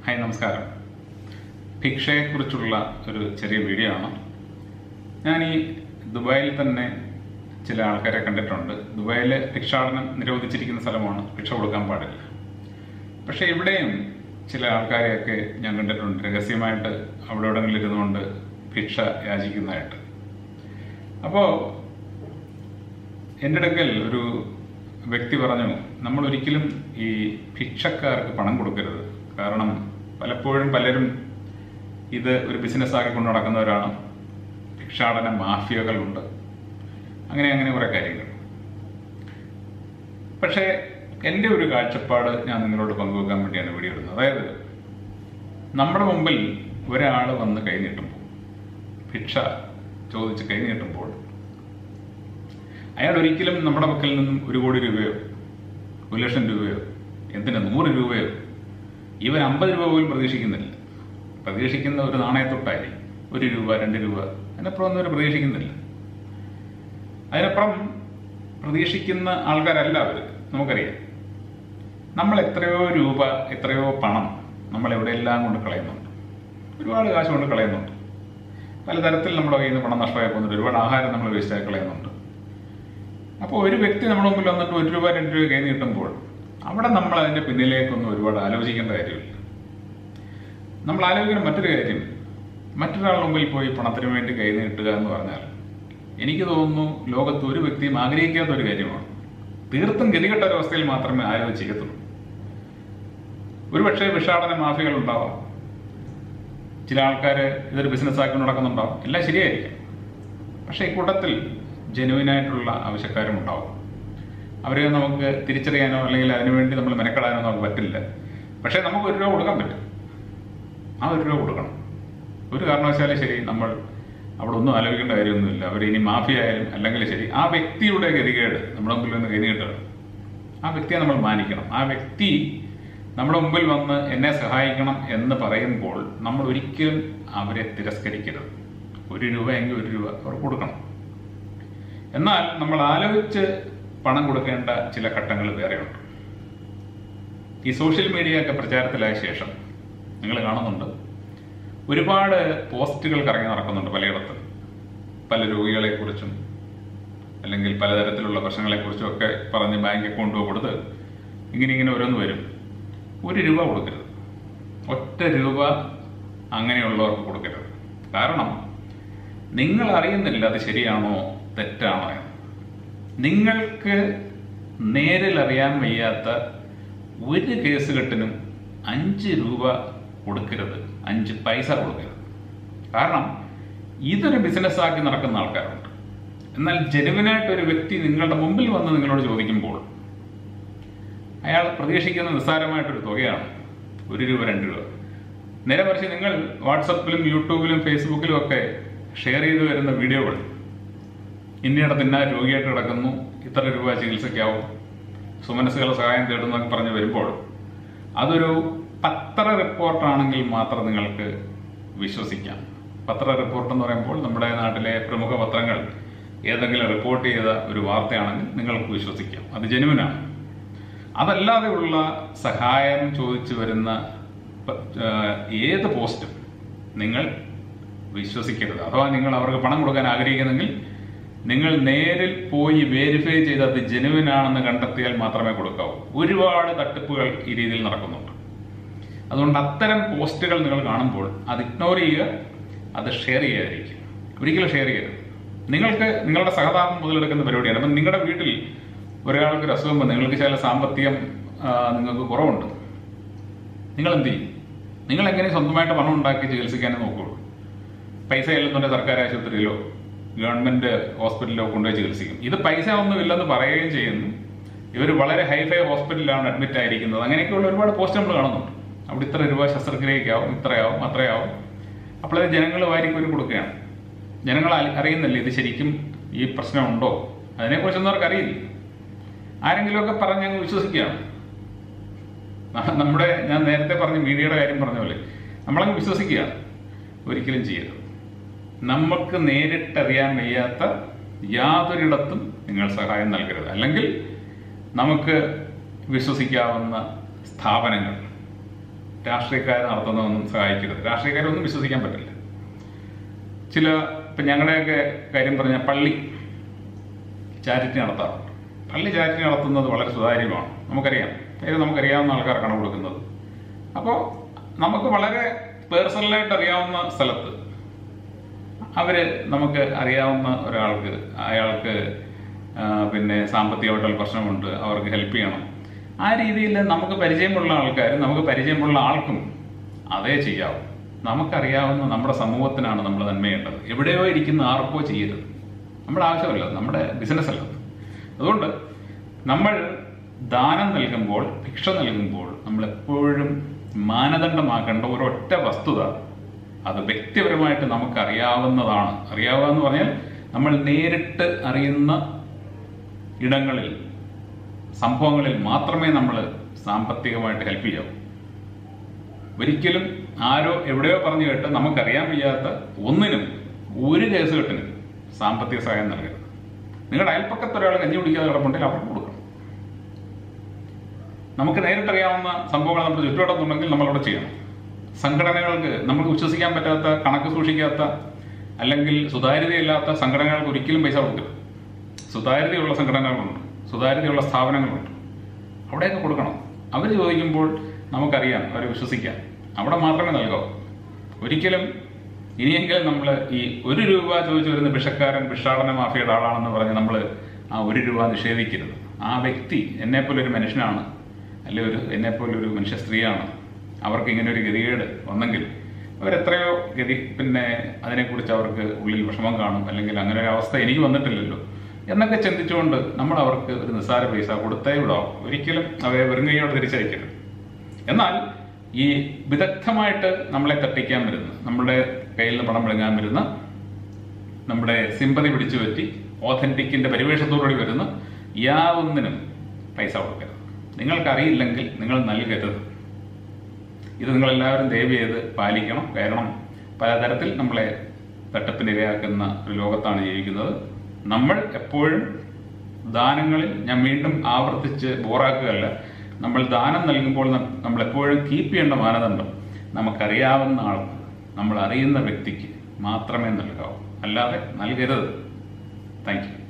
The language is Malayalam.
ഹായ് നമസ്കാരം ഭിക്ഷയെക്കുറിച്ചുള്ള ഒരു ചെറിയ വീഡിയോ ആണ് ഞാൻ ഈ ദുബായിൽ തന്നെ ചില ആൾക്കാരെ കണ്ടിട്ടുണ്ട് ദുബായിൽ ഭിക്ഷാടനം നിരോധിച്ചിരിക്കുന്ന സ്ഥലമാണ് ഭിക്ഷ കൊടുക്കാൻ പാടില്ല പക്ഷേ ഇവിടെയും ചില ആൾക്കാരെയൊക്കെ ഞാൻ കണ്ടിട്ടുണ്ട് രഹസ്യമായിട്ട് അവിടെ എവിടെങ്കിലും ഇരുന്നുകൊണ്ട് ഭിക്ഷ യാചിക്കുന്നതായിട്ട് അപ്പോൾ എൻ്റെ അടുക്കൽ ഒരു വ്യക്തി പറഞ്ഞു നമ്മൾ ഒരിക്കലും ഈ ഭിക്ഷക്കാർക്ക് പണം കൊടുക്കരുത് കാരണം പലപ്പോഴും പലരും ഇത് ഒരു ബിസിനസ് ആക്കി കൊണ്ട് നടക്കുന്നവരാണ് ഭിക്ഷാടന മാഫിയകളുണ്ട് അങ്ങനെ അങ്ങനെ കുറേ കാര്യങ്ങൾ പക്ഷേ എൻ്റെ ഒരു കാഴ്ചപ്പാട് ഞാൻ നിങ്ങളോട് പങ്കുവെക്കാൻ വേണ്ടിയാണ് വീഡിയോ ഇടുന്നത് അതായത് നമ്മുടെ മുമ്പിൽ ഒരാൾ വന്ന് കൈ നീട്ടുമ്പോൾ ഭിക്ഷ ചോദിച്ച് കൈ നീട്ടുമ്പോൾ അയാൾ ഒരിക്കലും നമ്മുടെ പക്കൽ നിന്നും ഒരു കോടി രൂപയോ ഒരു ലക്ഷം രൂപയോ എന്തിനാ നൂറ് രൂപയോ ഇവൻ അമ്പത് രൂപ പോലും പ്രതീക്ഷിക്കുന്നില്ല പ്രതീക്ഷിക്കുന്ന ഒരു നാണയത്തൊട്ടായി ഒരു രൂപ രണ്ട് രൂപ അതിനപ്പുറം ഒന്നും അവർ പ്രതീക്ഷിക്കുന്നില്ല അതിനപ്പുറം പ്രതീക്ഷിക്കുന്ന ആൾക്കാരല്ല അവർ നമുക്കറിയാം നമ്മൾ എത്രയോ രൂപ എത്രയോ പണം നമ്മൾ എവിടെയെല്ലാം കൊണ്ട് കളയുന്നുണ്ട് ഒരുപാട് കാശ് കൊണ്ട് കളയുന്നുണ്ട് പലതരത്തിൽ നമ്മുടെ കയ്യിൽ നിന്ന് പണം നഷ്ടമായി പോകുന്നുണ്ട് ഒരുപാട് ആഹാരം നമ്മൾ വേസ്റ്റായി കളയുന്നുണ്ട് അപ്പോൾ ഒരു വ്യക്തി നമ്മുടെ മുമ്പിൽ വന്നിട്ട് ഒരു രൂപ രണ്ട് രൂപ കൈ നീട്ടുമ്പോൾ അവിടെ നമ്മൾ അതിന്റെ പിന്നിലേക്കൊന്നും ഒരുപാട് ആലോചിക്കേണ്ട കാര്യമില്ല നമ്മൾ ആലോചിക്കുന്ന മറ്റൊരു കാര്യം മറ്റൊരാളുടെ മുമ്പിൽ പോയി പണത്തിന് വേണ്ടി കൈ നീട്ടുക എന്ന് പറഞ്ഞാൽ എനിക്ക് തോന്നുന്നു ലോകത്ത് ഒരു വ്യക്തിയും ആഗ്രഹിക്കാത്ത ഒരു കാര്യമാണ് തീർത്തും ഗതികെട്ട ഒരവസ്ഥയിൽ മാത്രമേ ആരും അത് ചെയ്യത്തുള്ളൂ ഒരുപക്ഷെ വിഷാടന മാഫികൾ ഉണ്ടാവാം ചില ആൾക്കാർ ഇതൊരു ബിസിനസ് ആക്കി നടക്കുന്നുണ്ടാവും എല്ലാം ശരിയായിരിക്കും പക്ഷേ ഇക്കൂട്ടത്തിൽ ജെനുവിനായിട്ടുള്ള ആവശ്യക്കാരും ഉണ്ടാവും അവരെ നമുക്ക് തിരിച്ചറിയാനോ അല്ലെങ്കിൽ അതിനുവേണ്ടി നമ്മൾ മെനക്കെടാനോ നമുക്ക് പറ്റില്ല പക്ഷേ നമുക്ക് ഒരു രൂപ കൊടുക്കാൻ പറ്റും ആ ഒരു രൂപ കൊടുക്കണം ഒരു കാരണവശാലും ശരി നമ്മൾ അവിടെ ഒന്നും ആലോചിക്കേണ്ട കാര്യമൊന്നുമില്ല അവർ ഇനി മാഫിയ ആയാലും അല്ലെങ്കിൽ ശരി ആ വ്യക്തിയുടെ ഗതികേട് നമ്മുടെ മുമ്പിൽ നിന്ന് കൈനീട്ടുകയാണ് ആ വ്യക്തിയെ നമ്മൾ മാനിക്കണം ആ വ്യക്തി നമ്മുടെ മുമ്പിൽ വന്ന് എന്നെ സഹായിക്കണം എന്ന് പറയുമ്പോൾ നമ്മൾ ഒരിക്കലും അവരെ തിരസ്കരിക്കരുത് ഒരു രൂപ എങ്കിൽ ഒരു രൂപ അവർ കൊടുക്കണം എന്നാൽ നമ്മൾ ആലോചിച്ച് പണം കൊടുക്കേണ്ട ചില ഘട്ടങ്ങൾ വേറെയുണ്ട് ഈ സോഷ്യൽ മീഡിയ ഒക്കെ പ്രചാരത്തിലായ ശേഷം നിങ്ങൾ കാണുന്നുണ്ട് ഒരുപാട് പോസ്റ്റുകൾ കറങ്ങി നടക്കുന്നുണ്ട് പലയിടത്തും പല രോഗികളെ കുറിച്ചും അല്ലെങ്കിൽ പലതരത്തിലുള്ള പ്രശ്നങ്ങളെക്കുറിച്ചും ഒക്കെ പറഞ്ഞ് ബാങ്ക് അക്കൗണ്ട് കൊടുത്ത് ഇങ്ങനെ ഇങ്ങനെ ഓരോന്ന് വരും ഒരു രൂപ കൊടുക്കരുത് ഒറ്റ രൂപ അങ്ങനെയുള്ളവർക്ക് കൊടുക്കരുത് കാരണം നിങ്ങൾ അറിയുന്നില്ല അത് ശരിയാണോ തെറ്റാണോ എന്ന് നിങ്ങൾക്ക് നേരിൽ അറിയാൻ വയ്യാത്ത ഒരു കേസ് കെട്ടിനും അഞ്ച് രൂപ കൊടുക്കരുത് അഞ്ച് പൈസ കൊടുക്കരുത് കാരണം ഇതൊരു ബിസിനസ് ആക്കി നടക്കുന്ന ആൾക്കാരുണ്ട് എന്നാൽ ജനുവിനായിട്ട് ഒരു വ്യക്തി നിങ്ങളുടെ മുമ്പിൽ വന്ന് നിങ്ങളോട് ചോദിക്കുമ്പോൾ അയാൾ പ്രതീക്ഷിക്കുന്ന നിസ്സാരമായിട്ടൊരു തുകയാണ് ഒരു രൂപ രണ്ട് രൂപ നേരെ മറിച്ച് നിങ്ങൾ വാട്സപ്പിലും യൂട്യൂബിലും ഫേസ്ബുക്കിലും ഒക്കെ ഷെയർ ചെയ്ത് വരുന്ന വീഡിയോകൾ ഇന്നയിടത്ത് ഇന്ന രോഗിയായിട്ട് കിടക്കുന്നു ഇത്ര രൂപ ചികിത്സയ്ക്കാവും സുമനസ്സുകളുടെ സഹായം തേടുന്നൊക്കെ പറഞ്ഞ് വരുമ്പോൾ അതൊരു പത്ര റിപ്പോർട്ടാണെങ്കിൽ മാത്രം നിങ്ങൾക്ക് വിശ്വസിക്കാം പത്ര റിപ്പോർട്ട് എന്ന് പറയുമ്പോൾ നമ്മുടെ നാട്ടിലെ പ്രമുഖ പത്രങ്ങൾ ഏതെങ്കിലും റിപ്പോർട്ട് ചെയ്ത ഒരു വാർത്തയാണെങ്കിൽ നിങ്ങൾക്ക് വിശ്വസിക്കാം അത് ജനുവിനാണ് അതല്ലാതെയുള്ള സഹായം ചോദിച്ചു വരുന്ന ഏത് പോസ്റ്റും നിങ്ങൾ വിശ്വസിക്കരുത് അഥവാ നിങ്ങൾ അവർക്ക് പണം കൊടുക്കാൻ ആഗ്രഹിക്കുന്നെങ്കിൽ നിങ്ങൾ നേരിൽ പോയി വെരിഫൈ ചെയ്ത് അത് ജെനുവിൻ ആണെന്ന് കണ്ടെത്തിയാൽ മാത്രമേ കൊടുക്കാവൂ ഒരുപാട് തട്ടിപ്പുകൾ ഈ രീതിയിൽ നടക്കുന്നുണ്ട് അതുകൊണ്ട് അത്തരം പോസ്റ്റുകൾ നിങ്ങൾ കാണുമ്പോൾ അത് ഇഗ്നോർ ചെയ്യുക അത് ഷെയർ ചെയ്യാതിരിക്കുക ഒരിക്കലും ഷെയർ ചെയ്യരുത് നിങ്ങൾക്ക് നിങ്ങളുടെ സഹതാപം മുതലെടുക്കുന്ന പരിപാടിയാണ് അപ്പം നിങ്ങളുടെ വീട്ടിൽ ഒരാൾക്ക് ഒരു അസുഖം വന്ന് നിങ്ങൾക്ക് ചില സാമ്പത്തികം നിങ്ങൾക്ക് കുറവുണ്ട് നിങ്ങൾ എന്ത് ചെയ്യും നിങ്ങൾ എങ്ങനെ സ്വന്തമായിട്ട് പണം ഉണ്ടാക്കി ചികിത്സിക്കാനേ നോക്കുകയുള്ളൂ പൈസ ഇല്ലെന്നുണ്ടെങ്കിൽ സർക്കാർ ആശുപത്രിയിലോ ഗവൺമെന്റ് ഹോസ്പിറ്റലിലോ കൊണ്ടുപോയി ചികിത്സിക്കും ഇത് പൈസ ഒന്നും ഇല്ലെന്ന് പറയുകയും ചെയ്യുന്നു ഇവർ വളരെ ഹൈഫൈ ഹോസ്പിറ്റലിലാണ് അഡ്മിറ്റ് ആയിരിക്കുന്നത് അങ്ങനെയൊക്കെയുള്ള ഒരുപാട് പോസ്റ്റ് നമ്മൾ കാണുന്നുണ്ട് അവിടെ ഇത്ര രൂപ ശസ്ത്രക്രിയക്കാവും ഇത്രയാവും അത്രയാവും അപ്പോൾ അത് ജനങ്ങൾ വാരിക്കോരി കൊടുക്കുകയാണ് ജനങ്ങൾ അറിയുന്നില്ല ഇത് ശരിക്കും ഈ പ്രശ്നമുണ്ടോ അതിനെക്കുറിച്ചൊന്നും അവർക്ക് അറിയില്ല ആരെങ്കിലുമൊക്കെ പറഞ്ഞ് അങ്ങ് വിശ്വസിക്കുകയാണ് നമ്മുടെ ഞാൻ നേരത്തെ പറഞ്ഞ മീഡിയയുടെ കാര്യം പറഞ്ഞ പോലെ നമ്മളങ്ങ് വിശ്വസിക്കുകയാണ് ഒരിക്കലും ചെയ്യരുത് നമുക്ക് നേരിട്ടറിയാൻ വയ്യാത്ത യാതൊരിടത്തും നിങ്ങൾ സഹായം നൽകരുത് അല്ലെങ്കിൽ നമുക്ക് വിശ്വസിക്കാവുന്ന സ്ഥാപനങ്ങൾ രാഷ്ട്രീയക്കാർ നടത്തുന്നതൊന്നും സഹായിക്കരുത് രാഷ്ട്രീയക്കാരൊന്നും വിശ്വസിക്കാൻ പറ്റില്ല ചില ഇപ്പം ഞങ്ങളുടെയൊക്കെ കാര്യം പറഞ്ഞാൽ പള്ളി ചാരിറ്റി നടത്താറുണ്ട് പള്ളി ചാരിറ്റി നടത്തുന്നത് വളരെ സുതാര്യമാണ് നമുക്കറിയാം പേര് നമുക്കറിയാവുന്ന ആൾക്കാർക്കാണ് കൊടുക്കുന്നത് അപ്പോൾ നമുക്ക് വളരെ പേഴ്സണലായിട്ട് അറിയാവുന്ന സ്ഥലത്ത് അവർ നമുക്ക് അറിയാവുന്ന ഒരാൾക്ക് അയാൾക്ക് ആ, പിന്നെ സാമ്പത്തികമായിട്ടുള്ള പ്രശ്നമുണ്ട് അവർക്ക് ഹെൽപ്പ് ചെയ്യണം ആ രീതിയിൽ നമുക്ക് പരിചയമുള്ള ആൾക്കാർ നമുക്ക് പരിചയമുള്ള ആൾക്കും അതേ ചെയ്യാവൂ നമുക്കറിയാവുന്ന നമ്മുടെ സമൂഹത്തിനാണ് നമ്മൾ നന്മയേണ്ടത് എവിടെയോ ഇരിക്കുന്ന ആർക്കോ ചെയ്യരുത് നമ്മുടെ ആവശ്യമല്ല നമ്മുടെ ബിസിനസ് അല്ല അതുകൊണ്ട് നമ്മൾ ദാനം നൽകുമ്പോൾ ഭിക്ഷ നൽകുമ്പോൾ നമ്മൾ എപ്പോഴും മാനദണ്ഡമാക്കേണ്ട ഒരൊറ്റ വസ്തുത അത് വ്യക്തിപരമായിട്ട് നമുക്ക് അറിയാവുന്നതാണ് അറിയാവുക എന്ന് പറഞ്ഞാൽ നമ്മൾ നേരിട്ട് അറിയുന്ന ഇടങ്ങളിൽ സംഭവങ്ങളിൽ മാത്രമേ നമ്മൾ സാമ്പത്തികമായിട്ട് ഹെൽപ്പ് ചെയ്യാവൂ ഒരിക്കലും ആരോ എവിടെയോ പറഞ്ഞു കേട്ട് നമുക്കറിയാൻ വയ്യാത്ത ഒന്നിനും ഒരു കേസ് കെട്ടിനും സാമ്പത്തിക സഹായം നൽകരുത് നിങ്ങളുടെ അയൽപ്പക്കത്ത് ഒരാൾ കഞ്ഞി കുടിക്കാതെ കിടപ്പുണ്ടെങ്കിൽ അവർക്ക് കൊടുക്കണം നമുക്ക് നേരിട്ടറിയാവുന്ന സംഭവങ്ങൾ നമ്മുടെ ചുറ്റുവട്ടത്തുണ്ടെങ്കിൽ നമ്മളവിടെ ചെയ്യണം സംഘടനകൾക്ക് നമുക്ക് വിശ്വസിക്കാൻ പറ്റാത്ത കണക്ക് സൂക്ഷിക്കാത്ത അല്ലെങ്കിൽ സുതാര്യതയില്ലാത്ത സംഘടനകൾക്ക് ഒരിക്കലും പൈസ കൊടുക്കരുത് സുതാര്യതയുള്ള സംഘടനകളുണ്ട് സുതാര്യതയുള്ള സ്ഥാപനങ്ങളുണ്ട് അവിടെയൊക്കെ കൊടുക്കണം അവർ ചോദിക്കുമ്പോൾ നമുക്കറിയാം അവരെ വിശ്വസിക്കാം അവിടെ മാത്രമേ നൽകാവൂ ഒരിക്കലും ഇനിയെങ്കിലും നമ്മൾ ഈ ഒരു രൂപ ചോദിച്ചു വരുന്ന ഭിഷക്കാരൻ ഭിക്ഷാടന മാഫിയുടെ ആളാണെന്ന് പറഞ്ഞ് നമ്മൾ ആ ഒരു രൂപ നിഷേധിക്കരുത് ആ വ്യക്തി എന്നെപ്പോലെ ഒരു മനുഷ്യനാണ് അല്ലെ ഒരു എന്നെപ്പോലെ ഒരു മനുഷ്യ സ്ത്രീയാണ് അവർക്ക് ഇങ്ങനെ ഒരു ഗതികേട് വന്നെങ്കിൽ അവരെത്രയോ ഗതി പിന്നെ അതിനെക്കുറിച്ച് അവർക്ക് ഉള്ളിൽ വിഷമം കാണും അല്ലെങ്കിൽ അങ്ങനെ ഒരു അവസ്ഥ എനിക്ക് വന്നിട്ടില്ലല്ലോ എന്നൊക്കെ ചിന്തിച്ചുകൊണ്ട് നമ്മൾ അവർക്ക് ഒരു നിസ്സാര പൈസ കൊടുത്തേ വിടാവും ഒരിക്കലും അവരെ വെറും കൈയോടെ തിരിച്ചയക്കരുത് എന്നാൽ ഈ വിദഗ്ധമായിട്ട് നമ്മളെ തട്ടിക്കാൻ വരുന്ന നമ്മുടെ കയ്യിൽ നിന്ന് പണം വിളങ്ങാൻ വരുന്ന നമ്മുടെ സിമ്പതി പിടിച്ചു പറ്റി ഓഥന്റിക്കിന്റെ പരിവേഷത്തോടുകൂടി വരുന്ന യാതൊന്നിനും പൈസ കൊടുക്കരുത് നിങ്ങൾക്കറിയില്ലെങ്കിൽ നിങ്ങൾ നൽകരുത് ഇത് നിങ്ങളെല്ലാവരും ദയവ് ചെയ്ത് പാലിക്കണം കാരണം പലതരത്തിൽ നമ്മളെ തട്ടപ്പിനിരയാക്കുന്ന ഒരു ലോകത്താണ് ജീവിക്കുന്നത് നമ്മൾ എപ്പോഴും ദാനങ്ങളിൽ ഞാൻ വീണ്ടും ആവർത്തിച്ച് ബോറാക്കുകയല്ല നമ്മൾ ദാനം നൽകുമ്പോൾ ന- നമ്മൾ എപ്പോഴും കീപ്പ് ചെയ്യേണ്ട മാനദണ്ഡം നമുക്കറിയാവുന്ന ആൾക്ക് നമ്മൾ അറിയുന്ന വ്യക്തിക്ക് മാത്രമേ നൽകാവൂ അല്ലാതെ നൽകരുത് താങ്ക് യു